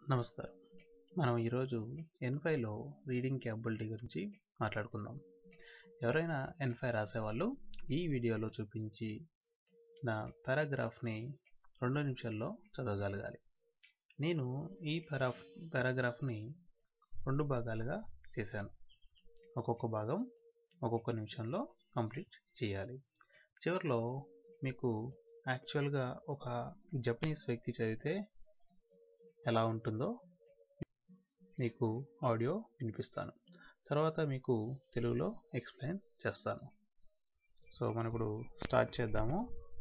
నమస్కారం మనం ఈరోజు ఎన్ ఫైవ్లో రీడింగ్ క్యాపబిలిటీ గురించి మాట్లాడుకుందాం ఎవరైనా ఎన్ ఫైవ్ రాసేవాళ్ళు ఈ వీడియోలో చూపించి నా పారాగ్రాఫ్ని రెండు నిమిషాల్లో చదవగలగాలి నేను ఈ పారా పారాగ్రాఫ్ని రెండు భాగాలుగా చేశాను ఒక్కొక్క భాగం ఒక్కొక్క నిమిషంలో కంప్లీట్ చేయాలి చివరిలో మీకు యాక్చువల్గా ఒక జపనీస్ వ్యక్తి చదివితే ఎలా ఉంటుందో మీకు ఆడియో వినిపిస్తాను తర్వాత మీకు తెలుగులో ఎక్స్ప్లెయిన్ చేస్తాను సో మనం ఇప్పుడు స్టార్ట్ చేద్దాము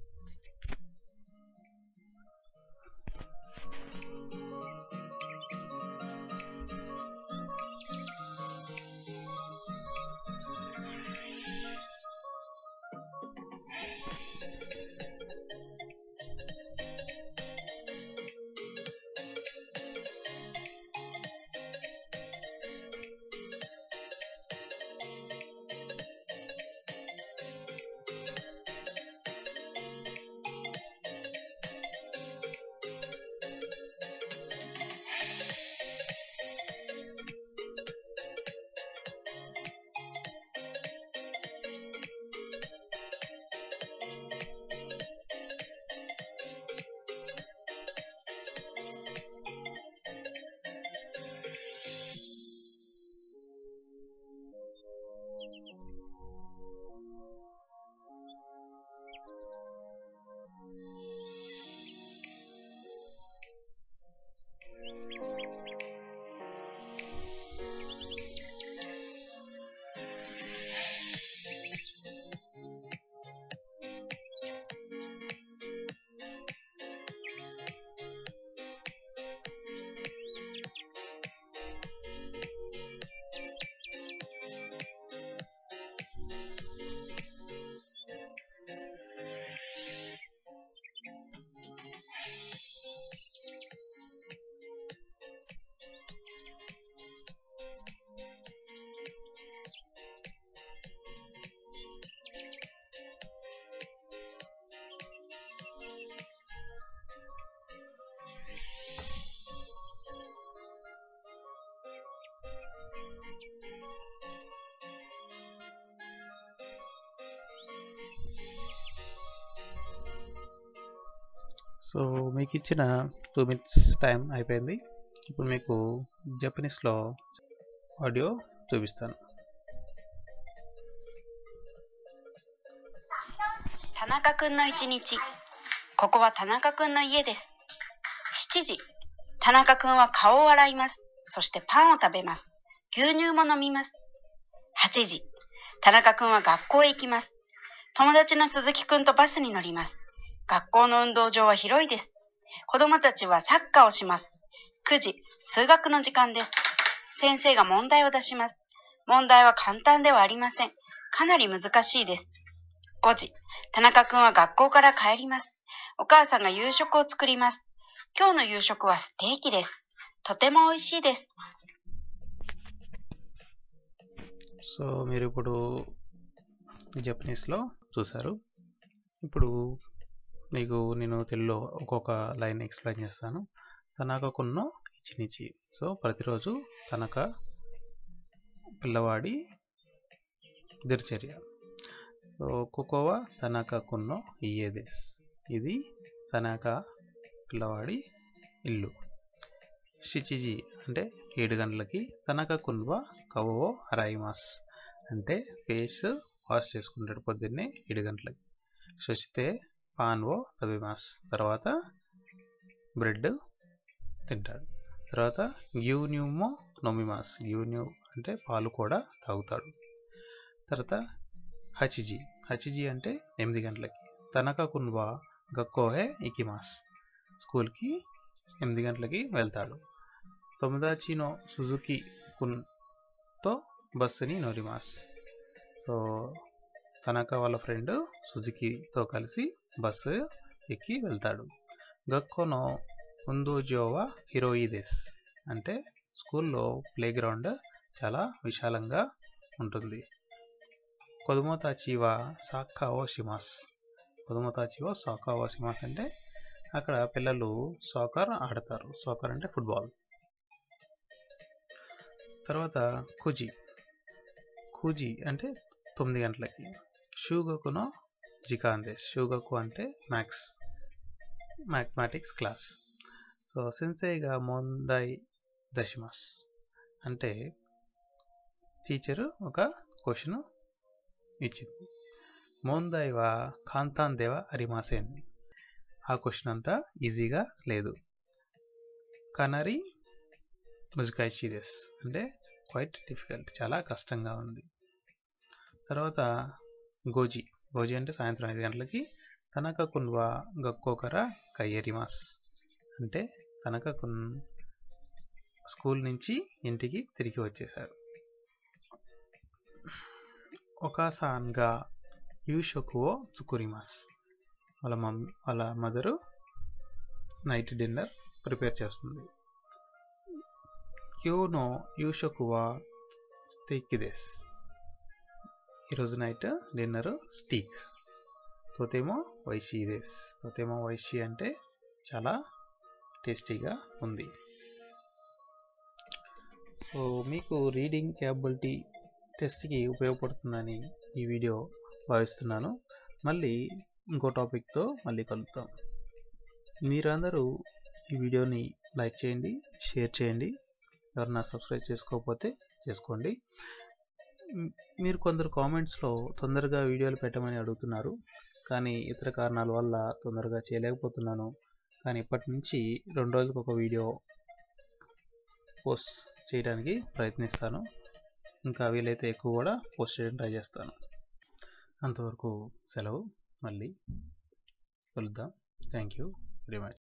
సో మీకు ఇచ్చిన టూ మినిట్స్ టైం అయిపోయింది ఇప్పుడు మీకు జపనీస్లో ఆడియో చూపిస్తాను 田中くんの一日。ここは田中くんの家です。7時。田中くんは顔を洗います。そしてパンを食べます。牛乳も飲みます。8時。田中くんは学校へ行きます。友達の鈴木くんとバスに乗ります。学校の運動場は広いです。子供たちはサッカーをします。9時。数学の時間です。先生が問題を出します。問題は簡単ではありません。かなり難しいです。5時。田中くんは学校から帰ります。お母さんが夕食を作ります。今日の夕食はステーキです。とても美味しいです。 సో మీరు ఇప్పుడు జపనీస్లో చూసారు ఇప్పుడు మీకు నేను తెలుగులో ఒక్కొక్క లైన్ ఎక్స్ప్లెయిన్ చేస్తాను తనకకున్న ఇచ్చినిచి సో ప్రతిరోజు తనక పిల్లవాడి దినచర్య సో కుకోవా తనకకున్న ఇయేదేస్ ఇది తనక పిల్లవాడి ఇల్లు షిచిజి అంటే ఏడు గంటలకి తనక కున్వా కవో అరాయిమాస్ అంటే ఫేస్ వాష్ చేసుకుంటాడు పొద్దున్నే ఏడు గంటలకి శుచితే పాన్వో తబిమాస్ తర్వాత బ్రెడ్ తింటాడు తర్వాత గ్యూన్యూమో నొమిమాస్ గ్యూన్యూ అంటే పాలు కూడా తాగుతాడు తర్వాత హచిజి హచిజి అంటే ఎనిమిది గంటలకి తనక కున్వా గక్కోహే ఇకిమాస్ స్కూల్కి ఎనిమిది గంటలకి వెళ్తాడు తొమ్మిదాచినో సుజుకి కున్తో బస్సుని నోరిమాస్ సో తనక వాళ్ళ ఫ్రెండ్ సుజుకితో కలిసి బస్సు ఎక్కి వెళ్తాడు గక్కోనో ముందు జోవా హిరోయిదెస్ అంటే స్కూల్లో ప్లే గ్రౌండ్ చాలా విశాలంగా ఉంటుంది కొదుమోతాచివా సాకావో షిమాస్ కొదుమోతాచివో సాకావో షిమాస్ అంటే అక్కడ పిల్లలు సాకర్ ఆడతారు సాకర్ అంటే ఫుట్బాల్ తర్వాత కుజి కుజి అంటే తొమ్మిది గంటలకి షూగకునో జికాందేశ్ షూగకు అంటే మ్యాథ్స్ మ్యాథమెటిక్స్ క్లాస్ సో సెన్సేగా మోందై దశమస్ అంటే టీచరు ఒక క్వశ్చన్ ఇచ్చింది మోందై వా కాంతాన్ దేవ అరిమాసేన్ ఆ క్వశ్చన్ అంతా ఈజీగా లేదు కనరి ముజికాయిచిదెస్ అంటే క్వైట్ డిఫికల్ట్ చాలా కష్టంగా ఉంది తర్వాత గోజి గోజి అంటే సాయంత్రం ఐదు గంటలకి తనక కున్వా గక్కోకర కయ్యరిమాస్ అంటే తనక కున్ స్కూల్ నుంచి ఇంటికి తిరిగి వచ్చేశారు ఒకాసాన్గా యూషకువో చుకురిమాస్ వాళ్ళ మమ్ వాళ్ళ మదరు నైట్ డిన్నర్ ప్రిపేర్ చేస్తుంది యోనో యూషకువా స్టీకిదెస్ ఈరోజు నైట్ డిన్నర్ స్టీక్ తోతేమో వైషీదేస్ తోతేమో వైషి అంటే చాలా టేస్టీగా ఉంది సో మీకు రీడింగ్ క్యాపబిలిటీ టెస్ట్కి ఉపయోగపడుతుందని ఈ వీడియో భావిస్తున్నాను మళ్ళీ ఇంకో టాపిక్తో మళ్ళీ కలుద్దాం మీరందరూ ఈ వీడియోని లైక్ చేయండి షేర్ చేయండి ఎవరన్నా సబ్స్క్రైబ్ చేసుకోకపోతే చేసుకోండి మ్, మీరు కొందరు కామెంట్స్లో తొందరగా వీడియోలు పెట్టమని అడుగుతున్నారు కానీ ఇతర కారణాల వల్ల తొందరగా చేయలేకపోతున్నాను కానీ ఇప్పటి నుంచి రెండు రోజులకు ఒక వీడియో పోస్ట్ చేయడానికి ప్రయత్నిస్తాను ఇంకా వీలైతే ఎక్కువ కూడా పోస్ట్ చేయడం ట్రై చేస్తాను అంతవరకు సెలవు మళ్ళీ కలుద్దాం థ్యాంక్ యూ వెరీ మచ్